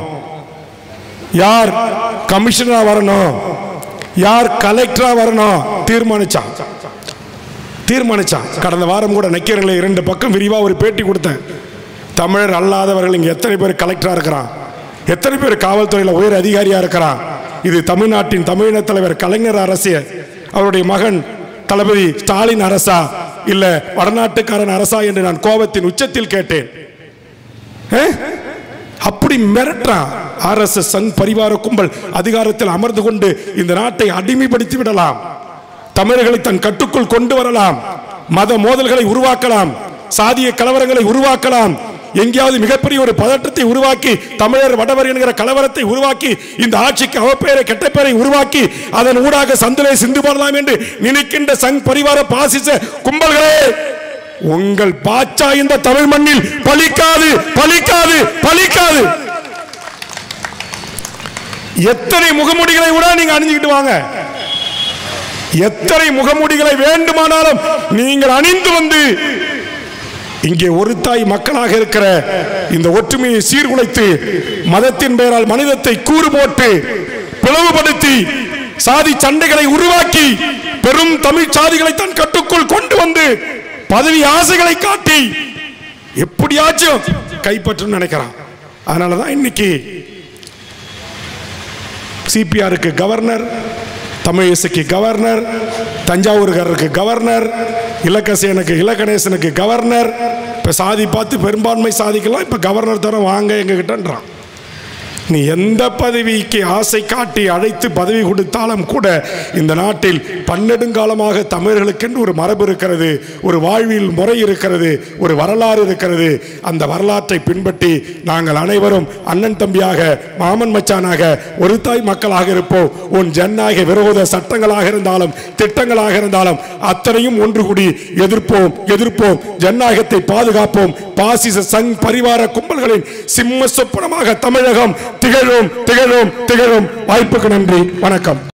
யார் கமிஷனரா வரணும் யார் கலெக்டரா வரணும் தீர்மானிச்சான் தீர்மானிச்சான் கடந்த வாரம் கூட நக்கீரங்களை இரண்டு பக்கம் விரிவா ஒரு பேட்டி கொடுத்தேன் தமிழர் அல்லாதவர்கள் இங்க எத்தனை பேர் கலெக்டரா இருக்கிறான் எத்தனை பேர் காவல்துறையில் உயர் அதிகாரியா இருக்கிறான் இது தமிழ்நாட்டின் தமிழின தலைவர் கலைஞர் அரசு அவருடைய மகன் தளபதி ஸ்டாலின் அரசா இல்ல வடநாட்டுக்காரன் அரசா என்று நான் கோபத்தின் உச்சத்தில் கேட்டேன் ஏ? அப்படி மிரட்டான் ஆர்எஸ்எஸ் சங் பரிவார கும்பல் அதிகாரத்தில் அமர்ந்து கொண்டு இந்த நாட்டை அடிமைப்படுத்தி விடலாம் தமிழர்களை தன் கட்டுக்குள் கொண்டு வரலாம் மத மோதல்களை உருவாக்கலாம் சாதிய கலவரங்களை உருவாக்கலாம் எங்கேயாவது மிகப்பெரிய ஒரு பதற்றத்தை உருவாக்கி தமிழர் வடவர் என்கிற கலவரத்தை உருவாக்கி இந்த ஆட்சிக்கு அவப்பெயரை கெட்ட பெயரை உருவாக்கி அதன் ஊடாக சந்திலே சிந்து போடலாம் என்று நினைக்கின்ற சங் பரிவார பாசிச கும்பல்களே உங்கள் பாச்சா இந்த தமிழ் மண்ணில் பலிக்காது பலிக்காது பலிக்காது எத்தனை முகமுடிகளை கூட நீங்க அணிஞ்சுக்கிட்டு வாங்க எத்தனை முகமுடிகளை வேண்டுமானாலும் நீங்கள் அணிந்து வந்து இங்கே ஒரு தாய் மக்களாக இருக்கிற இந்த ஒற்றுமையை சீர்குலைத்து மதத்தின் பெயரால் மனிதத்தை கூறு போட்டு பிளவுபடுத்தி சாதி சண்டைகளை உருவாக்கி பெரும் தமிழ் சாதிகளை தன் கட்டுக்குள் கொண்டு வந்து பதவி ஆசைகளை காட்டி எப்படியாச்சும் கைப்பற்றணும்னு நினைக்கிறான் அதனாலதான் இன்னைக்கு சிபிஆருக்கு கவர்னர் தமிழிசைக்கு கவர்னர் தஞ்சாவூர்காரருக்கு கவர்னர் இலக்கசேனுக்கு இலக்கணேசனுக்கு கவர்னர் இப்போ சாதி பார்த்து பெரும்பான்மை சாதிக்கெல்லாம் இப்போ கவர்னர் தர வாங்க எங்ககிட்டன்றான் நீ எந்த பதவிக்கு ஆசை காட்டி அழைத்து பதவி கொடுத்தாலும் கூட இந்த நாட்டில் பன்னெடுங்காலமாக தமிழர்களுக்கென்று ஒரு மரபு இருக்கிறது ஒரு வாழ்வில் முறை இருக்கிறது ஒரு வரலாறு இருக்கிறது அந்த வரலாற்றை பின்பற்றி நாங்கள் அனைவரும் அண்ணன் தம்பியாக மாமன் மச்சானாக ஒரு தாய் மக்களாக இருப்போம் உன் ஜனநாயக விரோத சட்டங்களாக இருந்தாலும் திட்டங்களாக இருந்தாலும் அத்தனையும் ஒன்று கூடி எதிர்ப்போம் எதிர்ப்போம் ஜனநாயகத்தை பாதுகாப்போம் பாசிச சங் பரிவார கும்பல்களின் சிம்ம சொப்பனமாக தமிழகம் திகழும் திகழும் திகழும் வாய்ப்புக்கு நன்றி வணக்கம்